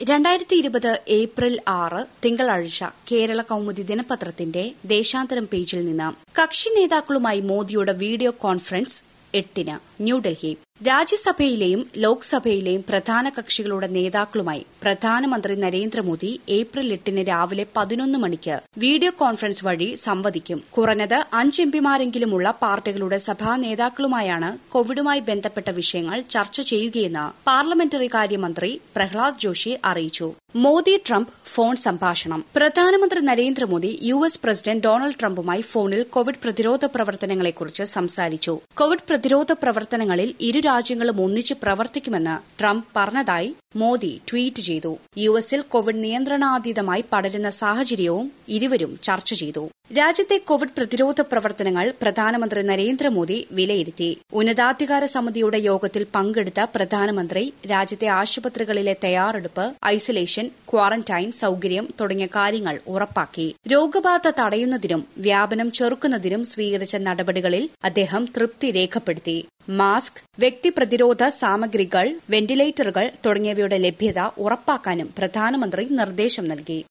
രണ്ടായിരത്തി ഇരുപത് ഏപ്രിൽ ആറ് തിങ്കളാഴ്ച കേരള കൌമുദി ദിനപത്രത്തിന്റെ ദേശാന്തരം പേജിൽ നിന്ന് കക്ഷി നേതാക്കളുമായി മോദിയുടെ വീഡിയോ കോൺഫറൻസ് എട്ടിന് ന്യൂഡൽഹി രാജ്യസഭയിലെയും ലോക്സഭയിലെയും പ്രധാന കക്ഷികളുടെ നേതാക്കളുമായി പ്രധാനമന്ത്രി നരേന്ദ്രമോദി ഏപ്രിൽ എട്ടിന് രാവിലെ പതിനൊന്ന് മണിക്ക് വീഡിയോ കോൺഫറൻസ് വഴി സംവദിക്കും കുറഞ്ഞത് അഞ്ച് എംപിമാരെങ്കിലുമുള്ള പാർട്ടികളുടെ സഭാ നേതാക്കളുമായാണ് കോവിഡുമായി ബന്ധപ്പെട്ട വിഷയങ്ങൾ ചർച്ച ചെയ്യുകയെന്ന് പാർലമെന്ററി കാര്യമന്ത്രി പ്രഹ്ലാദ് ജോഷി അറിയിച്ചു മോദി ട്രംപ് ഫോൺ സംഭാഷണം പ്രധാനമന്ത്രി Narendra Modi U S president Donald ട്രംപുമായി ഫോണിൽ കോവിഡ് പ്രതിരോധ പ്രവർത്തനങ്ങളെക്കുറിച്ച് സംസാരിച്ചു കോവിഡ് പ്രതിരോധ പ്രവർത്തനങ്ങളിൽ ഇരു രാജ്യങ്ങളും ഒന്നിച്ച് പ്രവർത്തിക്കുമെന്ന് ട്രംപ് പറഞ്ഞതായി മോദി ട്വീറ്റ് ചെയ്തു യു എസിൽ കോവിഡ് നിയന്ത്രണാതീതമായി പടരുന്ന സാഹചര്യവും ഇരുവരും ചർച്ച ചെയ്തു രാജ്യത്തെ കോവിഡ് പ്രതിരോധ പ്രവർത്തനങ്ങൾ പ്രധാനമന്ത്രി നരേന്ദ്രമോദി വിലയിരുത്തി ഉന്നതാധികാര സമിതിയുടെ യോഗത്തിൽ പങ്കെടുത്ത പ്രധാനമന്ത്രി രാജ്യത്തെ ആശുപത്രികളിലെ തയ്യാറെടുപ്പ് ഐസൊലേഷൻ ക്വാറന്റൈൻ സൌകര്യം തുടങ്ങിയ കാര്യങ്ങൾ ഉറപ്പാക്കി രോഗബാധ തടയുന്നതിനും വ്യാപനം ചെറുക്കുന്നതിനും സ്വീകരിച്ച നടപടികളിൽ അദ്ദേഹം തൃപ്തി രേഖപ്പെടുത്തി മാസ്ക് വ്യക്തി പ്രതിരോധ സാമഗ്രികൾ വെന്റിലേറ്ററുകൾ തുടങ്ങിയവയുടെ ലഭ്യത ഉറപ്പാക്കാനും പ്രധാനമന്ത്രി നിർദ്ദേശം നൽകി